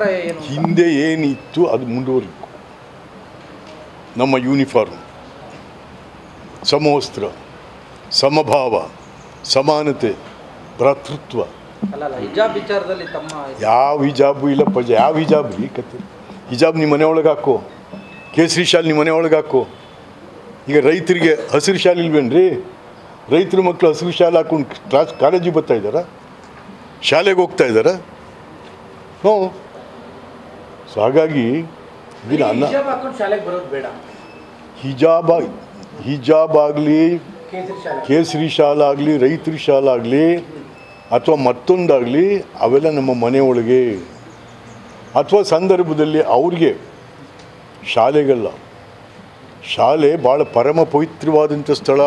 ಪಾತ್ರ ಏನು ಅಂತ? ಹಿಂದೆ ಏನಿತ್ತು ಅದು ಮುಂದುವರಿಕು ನಮ್ಮ ಯೂನಿಫಾರ್ಮ್ ಸಮವಸ್ತ್ರ ಸಮಭಾವ ಸಮಾನತೆ ಭ್ರಾತೃತ್ವ ಅಲ್ಲ ಅಲ್ಲ ಹಿಜಾಬ್ ವಿಚಾರದಲ್ಲಿ ತಮ್ಮ ಯಾವ ಹಿಜಾಬು ಇಲ್ಲ ಪಜ ಯಾವ ಹಿಜಾಬ್ ರೀ ಕತೆ ಹಿಜಾಬ್ ನಿಮ್ಮ ಮನೆ ಒಳಗೆ ಹಾಕೋ ಕೇಸರಿ ಶಾಲ್ ನಿಮ್ಮ ಮನೆ ಒಳಗೆ ಹಾಕೋ ಈಗ ರೈತರಿಗೆ ಹಸಿರು ಶಾಲ್ ಇಲ್ವೇನ್ರಿ ರೈತರ ಮಕ್ಕಳು ಹಸಿರು ಶಾಲೆ ಹಾಕೊಂಡು ಕ್ಲಾಸ್ ಕಾಲೇಜಿಗೆ ಬರ್ತಾ ಇದ್ದಾರಾ ಶಾಲೆಗೆ ಹೋಗ್ತಾ ಇದ್ದಾರಾ ಹ್ಞೂ ಸೊ ಹಾಗಾಗಿ ಇದನ್ನ ಅನ್ನ ಹಿಜಾಬ್ ಹಾಕೊಂಡು ಶಾಲೆಗೆ ಬರೋದು ಬೇಡ ಹಿಜಾಬ್ ಹಿಜಾಬ್ ಆಗಲಿ ಕೇಸರಿ ಶಾಲೆ ಕೇಸರಿ ಶಾಲ್ ಆಗಲಿ ರೈತರ ಶಾಲ್ ಆಗಲಿ ಅಥವಾ ಮತ್ತೊಂದಾಗಲಿ ಅವೆಲ್ಲ ನಮ್ಮ ಮನೆಯೊಳಗೆ ಅಥವಾ ಸಂದರ್ಭದಲ್ಲಿ ಅವ್ರಿಗೆ ಶಾಲೆಗಲ್ಲ ಶಾಲೆ ಭಾಳ ಪರಮ ಪವಿತ್ರವಾದಂಥ ಸ್ಥಳ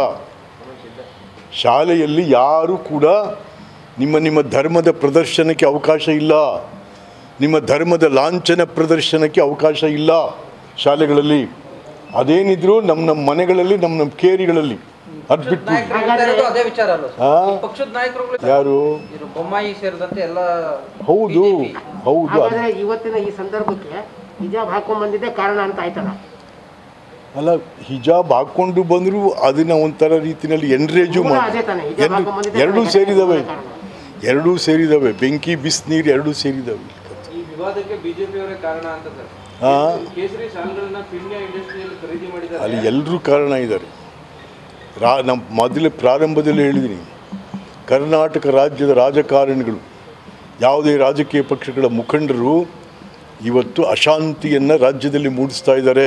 ಶಾಲೆಯಲ್ಲಿ ಯಾರೂ ಕೂಡ ನಿಮ್ಮ ನಿಮ್ಮ ಧರ್ಮದ ಪ್ರದರ್ಶನಕ್ಕೆ ಅವಕಾಶ ಇಲ್ಲ ನಿಮ್ಮ ಧರ್ಮದ ಲಾಂಛನ ಪ್ರದರ್ಶನಕ್ಕೆ ಅವಕಾಶ ಇಲ್ಲ ಶಾಲೆಗಳಲ್ಲಿ ಅದೇನಿದ್ರು ನಮ್ಮ ನಮ್ಮ ಮನೆಗಳಲ್ಲಿ ನಮ್ಮ ನಮ್ಮ ಕೇರಿಗಳಲ್ಲಿ ಅದು ಬಿಟ್ಟು ನಾಯಕರು ಹೇಳ್ತಾ ಇರೋದು ಅದೇ ವಿಚಾರ ಅಲ್ಲ ಸರ್? ಆ? ಈ ಪಕ್ಷದ ನಾಯಕರುಗಳು ಯಾರು ಇವರು ಬೊಮ್ಮಾಯಿ ಸೇರಿದಂತೆ ಎಲ್ಲ ಹೌದು BJP. ಹೌದು ಅದು- ಹಾಗಾದ್ರೆ ಇವತ್ತಿನ ಈ ಸಂದರ್ಭಕ್ಕೆ ಹಿಜಾಬ್ ಹಾಕೊಂಡ್ ಬಂದಿದ್ದೆ ಕಾರಣ ಅಂತ ಆಯ್ತಲ್ಲ ಅಲ್ಲ ಹಿಜಾಬ್ ಹಾಕೊಂಡು ಬಂದರೂ ಅದನ್ನ ಒಂಥರ ರೀತಿಯಲ್ಲಿ ಎನ್ರೇಜು ಕೂಡ ಮಾಡಿ ಅದೇ ತಾನೇ, ಹಿಜಾಬ್ ಎರಡು ಹಾಕೊಂಡ್ ಬಂದಿದ್ದೆ ಎರಡೂ ಕಾರಣ. ಸೇರಿದವೆ ಕಾರಣ. ಎರಡೂ ಸೇರಿದವೆ ಬೆಂಕಿ ಬಿಸಿನೀರು ಎರಡೂ ಸೇರಿದವೆ ಈ ವಿವಾದಕ್ಕೆ ಬಿಜೆಪಿಯವರೇ ಕಾರಣ ಅಂತ ಸರ್ ಆ? ಕೇಸರಿ ಶಾಲ್ಗಳನ್ನ ಪಿಣ್ಯ ಇಂಡಸ್ಟ್ರಿಯಲ್ಲಿ ಖರೀದಿ ಮಾಡಿದ್ದಾರೆ ಅಲ್ಲಿ ಎಲ್ಲರೂ ಕಾರಣ ಇದ್ದಾರೆ ರಾ ನಮ್ಮ ಮೊದಲೇ ಪ್ರಾರಂಭದಲ್ಲಿ ಹೇಳಿದ್ದೀನಿ ಕರ್ನಾಟಕ ರಾಜ್ಯದ ರಾಜಕಾರಣಿಗಳು ಯಾವುದೇ ರಾಜಕೀಯ ಪಕ್ಷಗಳ ಮುಖಂಡರು ಇವತ್ತು ಅಶಾಂತಿಯನ್ನು ರಾಜ್ಯದಲ್ಲಿ ಮೂಡಿಸ್ತಾ ಇದ್ದಾರೆ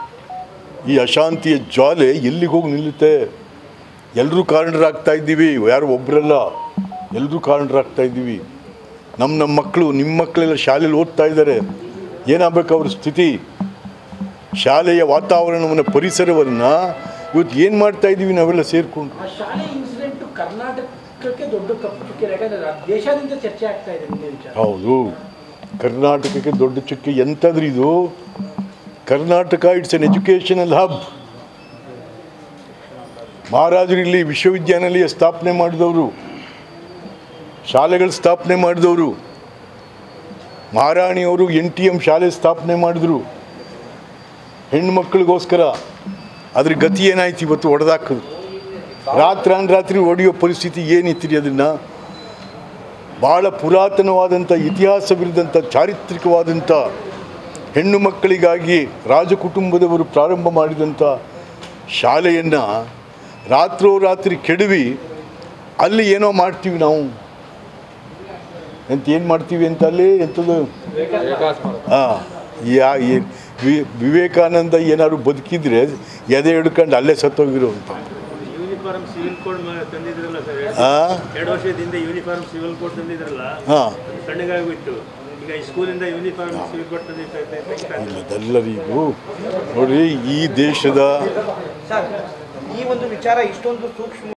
ಈ ಅಶಾಂತಿಯ ಜ್ವಾಲೆ ಎಲ್ಲಿಗೆ ಹೋಗಿ ನಿಲ್ಲುತ್ತೆ ಎಲ್ಲರೂ ಕಾರಣರಾಗ್ತಾ ಇದ್ದೀವಿ ಯಾರು ಒಬ್ಬರಲ್ಲ ಎಲ್ಲರೂ ಕಾರಣರಾಗ್ತಾ ಇದ್ದೀವಿ ನಮ್ಮ ನಮ್ಮ ಮಕ್ಕಳು ನಿಮ್ಮ ಮಕ್ಕಳೆಲ್ಲ ಶಾಲೆಯಲ್ಲಿ ಓದ್ತಾ ಇದ್ದಾರೆ ಏನಾಗಬೇಕು ಅವ್ರ ಸ್ಥಿತಿ ಶಾಲೆಯ ವಾತಾವರಣವನ್ನು ಪರಿಸರವನ್ನು ಇವತ್ತು ಏನು ಮಾಡ್ತಾ ಇದ್ದೀವಿ ನಾವೆಲ್ಲ ಸೇರಿಕೊಂಡು ಆ ಶಾಲೆ ಇನ್ಸಿಡೆಂಟ್ ಕರ್ನಾಟಕಕ್ಕೆ ದೊಡ್ಡ ಕಪ್ಪು ಚುಕ್ಕೆ ಯಾಕಂದ್ರೆ ದೇಶಾದ್ಯಂತ ಚರ್ಚೆ ಆಗ್ತಾ ಇದೆ ಇದೇ ವಿಚಾರ ಹೌದು ಕರ್ನಾಟಕಕ್ಕೆ ದೊಡ್ಡ ಚುಕ್ಕೆ ಎಂಥದ್ರಿ ಇದು Karnataka it's an educational hub ಮಹಾರಾಜರು ಇಲ್ಲಿ ವಿಶ್ವವಿದ್ಯಾನಿಲಯ ಸ್ಥಾಪನೆ ಮಾಡಿದವರು ಶಾಲೆಗಳು ಸ್ಥಾಪನೆ ಮಾಡಿದವರು ಮಹಾರಾಣಿಯವರು ಎನ್ ಟಿ ಎಮ್ ಶಾಲೆ ಸ್ಥಾಪನೆ ಮಾಡಿದ್ರು ಹೆಣ್ಮಕ್ಳಿಗೋಸ್ಕರ ಅದ್ರ ಗತಿ ಏನಾಯ್ತು ಇವತ್ತು ಹೊಡೆದಾಕಿದ್ರು ರಾತ್ರಾನ್ ರಾತ್ರಿ ಹೊಡೆಯೋ ಪರಿಸ್ಥಿತಿ ಏನಿತ್ತು ಅದನ್ನು ಭಾಳ ಪುರಾತನವಾದಂಥ ಇತಿಹಾಸವಿರಿದಂಥ ಚಾರಿತ್ರಿಕವಾದಂಥ ಹೆಣ್ಣು ಮಕ್ಕಳಿಗಾಗಿ ರಾಜಕುಟುಂಬದವರು ಪ್ರಾರಂಭ ಮಾಡಿದಂಥ ಶಾಲೆಯನ್ನು ರಾತ್ರೋರಾತ್ರಿ ಕೆಡವಿ ಅಲ್ಲಿ ಏನೋ ಮಾಡ್ತೀವಿ ನಾವು ಎಂತ ಏನು ಮಾಡ್ತೀವಿ ಅಂತ ಅಲ್ಲಿ ಎಂಥದ್ದು ಹಾಂ ಯಾ ಏನ್- ವಿ- ವಿವೇಕಾನಂದ ಏನಾದ್ರು ಬದುಕಿದ್ರೆ ಎದೆ ಹಿಡ್ಕೊಂಡು ಅಲ್ಲೇ ಸತ್ತೋಗಿರೋ ಅಂತ ಯೂನಿಫಾರ್ಮ್ ಸಿವಿಲ್ ಕೋಡ್ ತಂದಿದ್ರಲ್ಲ ಸರ್ ಹಾಂ ಎರಡು ವರ್ಷದಿಂದ ಯೂನಿಫಾರ್ಮ್ ಸಿವಿಲ್ ಕೋಡ್ ತಂದಿದ್ರಲ್ಲ ಹಾಂ ಅದು ತಣ್ಣಗಾಗ್ಬಿಟ್ಟು ಈಗ ಈ ಸ್ಕೂಲಿಂದ ಯೂನಿಫಾರ್ಮ್ ಸಿವಿಲ್ ಕೋಡ್ ತಂದಿರ್ತಾರೆ ಇಲ್ಲದೆಲ್ಲರಿಗೂ ನೋಡ್ರಿ ಈ ದೇಶದ ಸರ್ ಈ ಒಂದು ವಿಚಾರ ಇಷ್ಟೊಂದು ಸೂಕ್ಷ್ಮ